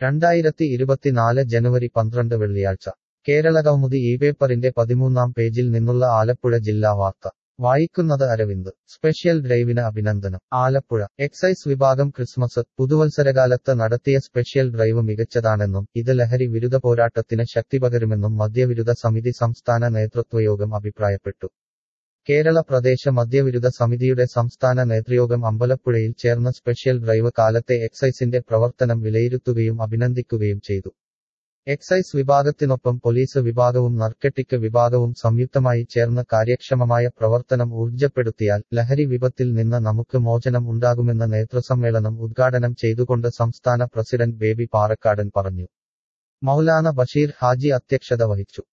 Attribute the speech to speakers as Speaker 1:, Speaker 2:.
Speaker 1: രണ്ടായിരത്തി ഇരുപത്തിനാല് ജനുവരി പന്ത്രണ്ട് വെള്ളിയാഴ്ച കേരളകൗമുദി ഈ പേപ്പറിന്റെ പതിമൂന്നാം പേജിൽ നിന്നുള്ള ആലപ്പുഴ ജില്ലാ വാർത്ത വായിക്കുന്നത് അരവിന്ദ് സ്പെഷ്യൽ ഡ്രൈവിന് അഭിനന്ദനം ആലപ്പുഴ എക്സൈസ് വിഭാഗം ക്രിസ്മസ് പുതുവത്സരകാലത്ത് നടത്തിയ സ്പെഷ്യൽ ഡ്രൈവ് മികച്ചതാണെന്നും ഇത് ലഹരി വിരുദ്ധ പോരാട്ടത്തിന് ശക്തിപകരുമെന്നും മദ്യവിരുദ്ധ സമിതി സംസ്ഥാന നേതൃത്വയോഗം അഭിപ്രായപ്പെട്ടു കേരള പ്രദേശ മദ്യവിരുദ്ധ സമിതിയുടെ സംസ്ഥാന നേതൃയോഗം അമ്പലപ്പുഴയിൽ ചേർന്ന സ്പെഷ്യൽ ഡ്രൈവ് കാലത്തെ എക്സൈസിന്റെ പ്രവർത്തനം വിലയിരുത്തുകയും അഭിനന്ദിക്കുകയും ചെയ്തു എക്സൈസ് വിഭാഗത്തിനൊപ്പം പോലീസ് വിഭാഗവും നർക്കട്ടിക് വിഭാഗവും സംയുക്തമായി ചേർന്ന് കാര്യക്ഷമമായ പ്രവർത്തനം ഊർജ്ജപ്പെടുത്തിയാൽ ലഹരി വിപത്തിൽ നിന്ന് നമുക്ക് മോചനം ഉണ്ടാകുമെന്ന് നേതൃസമ്മേളനം ഉദ്ഘാടനം ചെയ്തുകൊണ്ട് സംസ്ഥാന പ്രസിഡന്റ് ബേബി പാറക്കാടൻ പറഞ്ഞു മൗലാന ബഷീർ ഹാജി അധ്യക്ഷത വഹിച്ചു